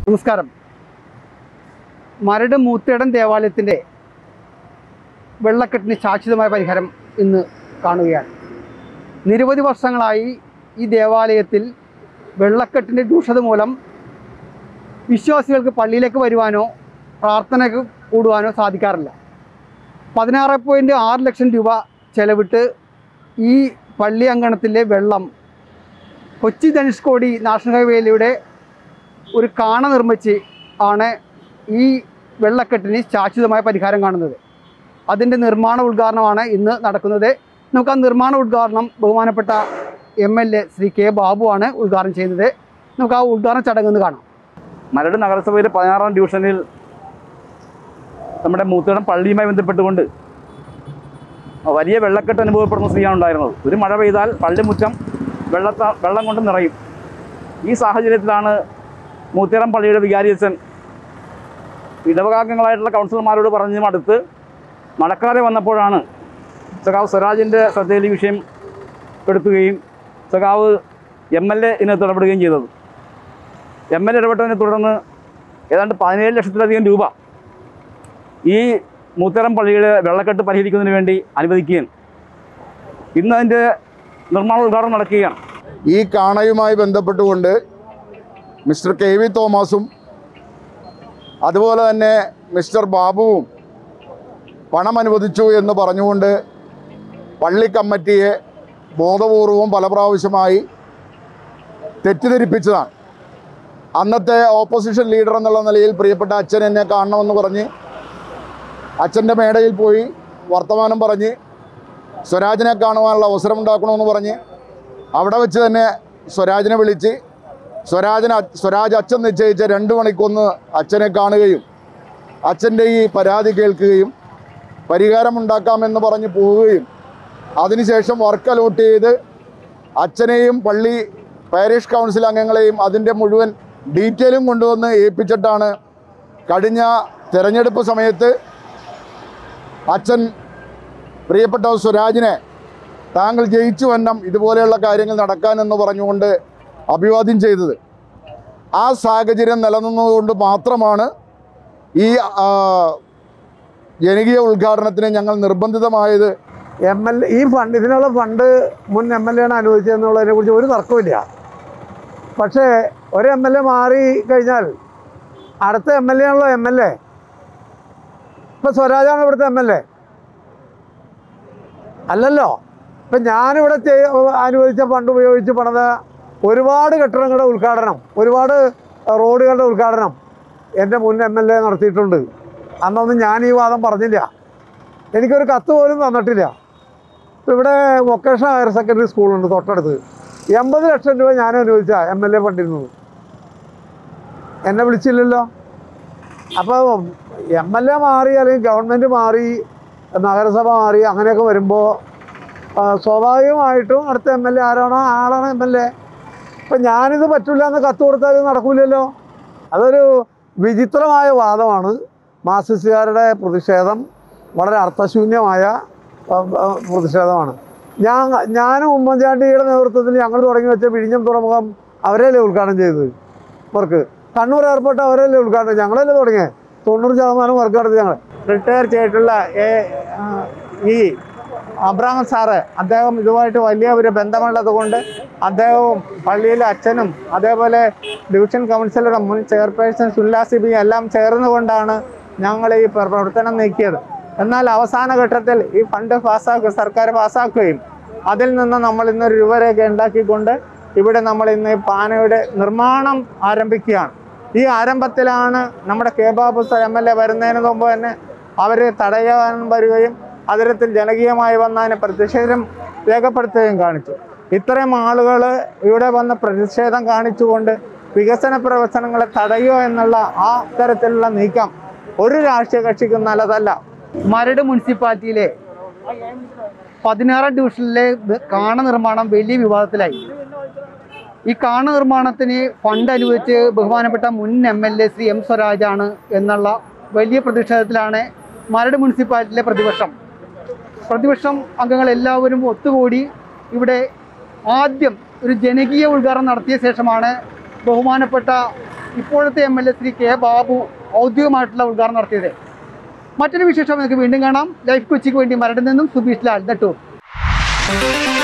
നമസ്കാരം മരട് മൂത്തേടൻ ദേവാലയത്തിൻ്റെ വെള്ളക്കെട്ടിന് ശാശ്വതമായ പരിഹാരം ഇന്ന് കാണുകയാണ് നിരവധി വർഷങ്ങളായി ഈ ദേവാലയത്തിൽ വെള്ളക്കെട്ടിൻ്റെ ദൂഷത മൂലം വിശ്വാസികൾക്ക് പള്ളിയിലേക്ക് വരുവാനോ പ്രാർത്ഥനയ്ക്ക് കൂടുവാനോ സാധിക്കാറില്ല പതിനാറ് പോയിൻറ്റ് ആറ് ലക്ഷം രൂപ ചെലവിട്ട് ഈ പള്ളി അങ്കണത്തിലെ വെള്ളം കൊച്ചി ധനുഷ്കോടി നാഷണൽ ഹൈവേയിലൂടെ ഒരു കാണ നിർമ്മിച്ച് ആണ് ഈ വെള്ളക്കെട്ടിന് ശാശ്വതമായ പരിഹാരം കാണുന്നത് അതിൻ്റെ നിർമ്മാണ ഉദ്ഘാടനമാണ് ഇന്ന് നടക്കുന്നത് നമുക്ക് ആ നിർമ്മാണ ഉദ്ഘാടനം ബഹുമാനപ്പെട്ട M L A Shri K ബാബുവാണ് ഉദ്ഘാടനം ചെയ്യുന്നത് നമുക്ക് ആ ഉദ്ഘാടന ചടങ്ങ് ഒന്ന് കാണാം മരട് നഗരസഭയിലെ പതിനാറാം ഡിവിഷനിൽ നമ്മുടെ മൂത്തേടം പള്ളിയുമായി ബന്ധപ്പെട്ടുകൊണ്ട് വലിയ വെള്ളക്കെട്ട് അനുഭവപ്പെടുന്ന സ്ഥിതിയാണ് ഉണ്ടായിരുന്നത് ഒരു മഴ പെയ്താൽ പള്ളിമുറ്റം വെള്ളത്ത വെള്ളം കൊണ്ട് നിറയും ഈ സാഹചര്യത്തിലാണ് മൂത്തേടം പള്ളിയുടെ വികാരിയച്ഛൻ ഇടവകാംഗങ്ങളായിട്ടുള്ള കൗൺസിലർമാരോട് പറഞ്ഞ് അടുത്ത് മഴക്കാലം വന്നപ്പോഴാണ് സഖാവ് സ്വരാജിൻ്റെ ശ്രദ്ധയിൽ ഈ വിഷയം എടുക്കുകയും സഖാവ് എം എൽ എ ഇതിനകത്ത് ഇടപെടുകയും ചെയ്തത് എം എൽ എ ഇടപെട്ടതിനെ തുടർന്ന് ഏതാണ്ട് പതിനേഴ് ലക്ഷത്തിലധികം രൂപ ഈ മൂത്തരം പള്ളിയുടെ വെള്ളക്കെട്ട് പരിഹരിക്കുന്നതിന് വേണ്ടി അനുവദിക്കുകയും ഇന്ന് അതിൻ്റെ നിർമ്മാണ ഉദ്ഘാടനം നടക്കുകയാണ് ഈ കാണയുമായി ബന്ധപ്പെട്ടുകൊണ്ട് മിസ്റ്റർ കെ വി തോമസും അതുപോലെ തന്നെ മിസ്റ്റർ ബാബുവും പണം അനുവദിച്ചു എന്ന് പറഞ്ഞുകൊണ്ട് പള്ളി കമ്മിറ്റിയെ ബോധപൂർവം പല പ്രാവശ്യമായി തെറ്റിദ്ധരിപ്പിച്ചതാണ് അന്നത്തെ ഓപ്പോസിഷൻ ലീഡർ എന്നുള്ള നിലയിൽ പ്രിയപ്പെട്ട അച്ഛൻ എന്നെ കാണണമെന്ന് പറഞ്ഞ് അച്ഛൻ്റെ മേടയിൽ പോയി വർത്തമാനം പറഞ്ഞ് സ്വരാജിനെ കാണുവാനുള്ള അവസരം ഉണ്ടാക്കണമെന്ന് പറഞ്ഞ് അവിടെ വെച്ച് തന്നെ സ്വരാജിനെ വിളിച്ച് സ്വരാജിന് അ- സ്വരാജ് അച്ഛൻ നിശ്ചയിച്ച രണ്ട് മണിക്കൊന്ന് അച്ഛനെ കാണുകയും അച്ഛൻ്റെ ഈ പരാതി കേൾക്കുകയും പരിഹാരമുണ്ടാക്കാമെന്ന് പറഞ്ഞ് പോവുകയും അതിനുശേഷം വർക്ക് അലോട്ട് ചെയ്ത് അച്ഛനെയും പള്ളി പാരിഷ് കൗൺസിൽ അംഗങ്ങളെയും അതിൻ്റെ മുഴുവൻ ഡീറ്റെയിലും കൊണ്ടുവന്ന് ഏൽപ്പിച്ചിട്ടാണ് കഴിഞ്ഞ തെരഞ്ഞെടുപ്പ് സമയത്ത് അച്ഛൻ പ്രിയപ്പെട്ട സ്വരാജിനെ താങ്കൾ ജയിച്ചു വന്നം ഇതുപോലെയുള്ള കാര്യങ്ങൾ നടക്കാനെന്ന് പറഞ്ഞുകൊണ്ട് അഭിവാദ്യം ചെയ്തത് ആ സാഹചര്യം നിലനിന്നതുകൊണ്ട് മാത്രമാണ് ഈ ആ, ജനകീയ ഉദ്ഘാടനത്തിന് ഞങ്ങൾ നിർബന്ധിതമായത് എം എൽ ഈ ഫണ്ട് ഇതിനുള്ള ഫണ്ട് മുൻ എം എൽ എ ആണ് അനുവദിച്ചതെന്നുള്ളതിനെ കുറിച്ച് ഒരു തർക്കമില്ല പക്ഷേ ഒരു എം എൽ എ മാറി കഴിഞ്ഞാൽ അടുത്ത എം എൽ എ ആണല്ലോ എം എൽ എ ഇപ്പം സ്വരാജാണ് ഇവിടുത്തെ എം എൽ എ അല്ലല്ലോ ഇപ്പം ഞാനിവിടെ ചെയ്- അനുവദിച്ച ഫണ്ട് ഉപയോഗിച്ച് പണിത ഒരുപാട് കെട്ടിടങ്ങളുടെ ഉദ്ഘാടനം ഒരുപാട് റോഡുകളുടെ ഉദ്ഘാടനം എൻ്റെ മുൻ എം എൽ എ നടത്തിയിട്ടുണ്ട് അന്നൊന്നും ഞാൻ ഈ വാദം പറഞ്ഞില്ല എനിക്കൊരു കത്ത് പോലും തന്നിട്ടില്ല ഇപ്പം ഇവിടെ വൊക്കേഷണൽ ഹയർ സെക്കൻഡറി സ്കൂളുണ്ട് തൊട്ടടുത്ത് എൺപത് ലക്ഷം രൂപ ഞാൻ അനുവദിച്ച എം എൽ എ ഫണ്ടിരുന്നത് എന്നെ വിളിച്ചില്ലല്ലോ അപ്പോൾ എം എൽ എ മാറി അല്ലെങ്കിൽ ഗവൺമെൻറ് മാറി നഗരസഭ മാറി അങ്ങനെയൊക്കെ വരുമ്പോൾ സ്വാഭാവികമായിട്ടും അടുത്ത എം എൽ എ ആരാണോ ആ ആളാണ് എം എൽ എ ഇപ്പം ഞാനിത് പറ്റില്ല എന്ന് കത്ത് കൊടുത്താൽ ഇത് നടക്കൂലല്ലോ അതൊരു വിചിത്രമായ വാദമാണ് മാർസിസ്റ്റുകാരുടെ പ്രതിഷേധം വളരെ അർത്ഥശൂന്യമായ ആ, ആ, പ്രതിഷേധമാണ് ഞാൻ ഞാനും ഉമ്മൻചാണ്ടിയുടെ നേതൃത്വത്തിൽ ഞങ്ങൾ തുടങ്ങി വെച്ച വിഴിഞ്ഞം തുറമുഖം അവരല്ലേ ഉദ്ഘാടനം ചെയ്തത് വർക്ക് കണ്ണൂർ എയർപോർട്ട് അവരല്ലേ ഉദ്ഘാടനം ഞങ്ങളല്ലേ തുടങ്ങിയത് തൊണ്ണൂറ് ശതമാനം വർക്ക് നടത്തി ഞങ്ങൾ റിട്ടയർ ചെയ്തിട്ടുള്ള എ- ആ, ഈ അബ്രാഹം സാറ് അദ്ദേഹം ഇതുമായിട്ട് വലിയ ഒരു ബന്ധമുള്ളത് കൊണ്ട് അദ്ദേഹവും പള്ളിയിലെ അച്ഛനും അതേപോലെ ഡിവിഷൻ കൗൺസിലറും മുൻ ചെയർപേഴ്സൺ സുല്ലാ സിബി എല്ലാം ചേർന്നുകൊണ്ടാണ് ഞങ്ങൾ ഈ പ്ര- പ്രവർത്തനം നീക്കിയത് എന്നാൽ അവസാന ഘട്ടത്തിൽ ഈ ഫണ്ട് പാസ്സാക്കുക സർക്കാർ പാസ്സാക്കുകയും അതിൽ നിന്ന് നമ്മൾ ഇന്നൊരു രൂപരേഖ ഉണ്ടാക്കിക്കൊണ്ട് ഇവിടെ നമ്മൾ ഇന്ന് ഈ പാനയുടെ നിർമ്മാണം ആരംഭിക്കുകയാണ് ഈ ആരംഭത്തിലാണ് നമ്മുടെ K Babu M L A വരുന്നതിന് മുമ്പ് തന്നെ അവർ തടയാൻ വരികയും അതിരത്തിൽ ജനകീയമായി വന്നതിന് പ്രതിഷേധം രേഖപ്പെടുത്തുകയും കാണിച്ചു ഇത്രയും ആളുകൾ ഇവിടെ വന്ന് പ്രതിഷേധം കാണിച്ചുകൊണ്ട് വികസന പ്രവർത്തനങ്ങളെ തടയുക എന്നുള്ള ആ തരത്തിലുള്ള നീക്കം ഒരു രാഷ്ട്രീയ കക്ഷിക്കും നല്ലതല്ല മരട് മുനിസിപ്പാലിറ്റിയിലെ പതിനാറാം ഡിവിഷനിലെ ത് കാണ നിർമ്മാണം വലിയ വിവാദത്തിലായി ഈ കാണ നിർമ്മാണത്തിന് ഫണ്ട് അനുവദിച്ച് ബഹുമാനപ്പെട്ട മുൻ M L A Shri M സ്വരാജാണ് എന്നുള്ള വലിയ പ്രതിഷേധത്തിലാണ് മരട് മുനിസിപ്പാലിറ്റിയിലെ പ്രതിപക്ഷം പ്രതിപക്ഷം അംഗങ്ങൾ എല്ലാവരും ഒത്തുകൂടി ഇവിടെ ആദ്യം ഒരു ജനകീയ ഉദ്ഘാടനം നടത്തിയ ശേഷമാണ് ബഹുമാനപ്പെട്ട ഇപ്പോഴത്തെ M L A Shri K Babu ഔദ്യോഗികമായിട്ടുള്ള ഉദ്ഘാടനം നടത്തിയത് മറ്റൊരു വിശേഷം നമുക്ക് വീണ്ടും കാണാം ലൈഫ് കൊച്ചിക്ക് വേണ്ടി മരടിൽ നിന്നും സുബീഷ് ലാൽ നെട്ടൂർ